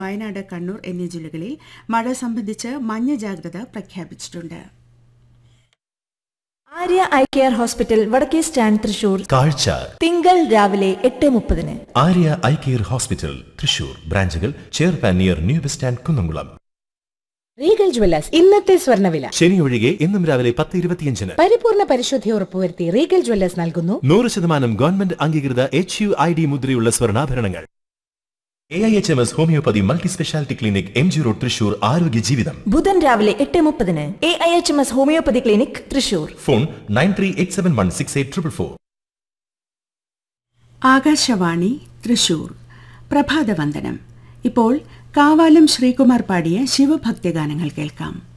വയനാട് കണ്ണൂർ എന്നീ ജില്ലകളിൽ മഴ സംബന്ധിച്ച് മഞ്ഞ ജാഗ്രത പ്രഖ്യാപിച്ചിട്ടുണ്ട് ആര്യ ഐ കെയർ ഹോസ്പിറ്റൽ വടക്കേ സ്റ്റാൻഡ് തൃശൂർ കാഴ്ച തിങ്കൾ രാവിലെ എട്ട് മുപ്പതിന് Arya eye care hospital Thrissur ബ്രാഞ്ചുകൾ ചെയർപാൻ near new bus stand Kunnamkulam Regal jewellers ഇന്നത്തെ സ്വർണ്ണവില ശനി ഒഴികെ ഇന്നും രാവിലെ പത്ത് ഇരുപത്തിയഞ്ചിന് പരിപൂർണ പരിശുദ്ധി ഉറപ്പുവരുത്തി റീഗൽ ജ്വല്ലേഴ്സ് നൽകുന്നു നൂറ് ശതമാനം ഗവൺമെന്റ് അംഗീകൃത എച്ച് യു ഐ ഡി മുദ്രയുള്ള സ്വർണ്ണാഭരണങ്ങൾ A I H M S homeopathy multi speciality clinic M G road Thrissur ആരോഗ്യ ജീവിതം ബുധൻ രാവിലെ എട്ട് മുപ്പതിന് A I H M S homeopathy clinic Thrissur phone nine three eight seven one six eight triple four Akashvani Thrissur പ്രഭാതവന്ദനം ഇപ്പോൾ കാവാലം ശ്രീകുമാർ പാടിയ ശിവഭക്തിഗാനങ്ങൾ കേൾക്കാം